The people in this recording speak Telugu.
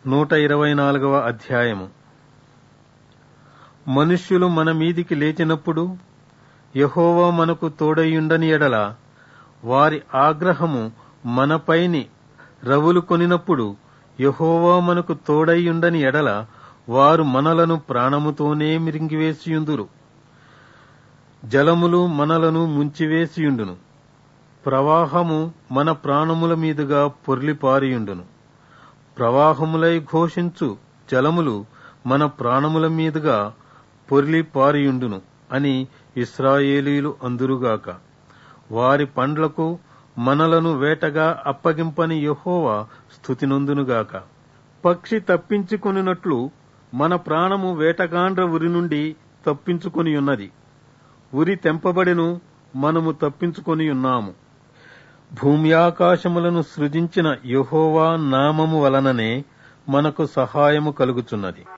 నూట ఇరవై నాలుగవ అధ్యాయము మనుష్యులు మన మీదికి లేచినప్పుడు యహోవా మనకు తోడయుండని ఎడల వారి ఆగ్రహము మనపైని రవులు కొనినప్పుడు యహోవా మనకు తోడయుండని ఎడల వారు మనలను ప్రాణముతోనే మిరింగివేసియుందురు జలములు మనలను ముంచివేసియుండును ప్రవాహము మన ప్రాణముల మీదుగా పొర్లిపారియుండును ప్రవాహములై ఘోషించు జలములు మన ప్రాణముల మీదుగా పొర్లి పారియుండును అని ఇస్రాయేలీలు అందురుగాక వారి పండ్లకు మనలను వేటగా అప్పగింపని యహోవా స్థుతినొందునుగాక పక్షి తప్పించుకొనినట్లు మన ప్రాణము వేటగాండ్ర ఉరి నుండి తప్పించుకొని ఉన్నది ఉరి తెంపబడెను మనము తప్పించుకొని ఉన్నాము భూమి ఆకాశములను సృజించిన యహోవా నామము వలననే మనకు సహాయము కలుగుచున్నది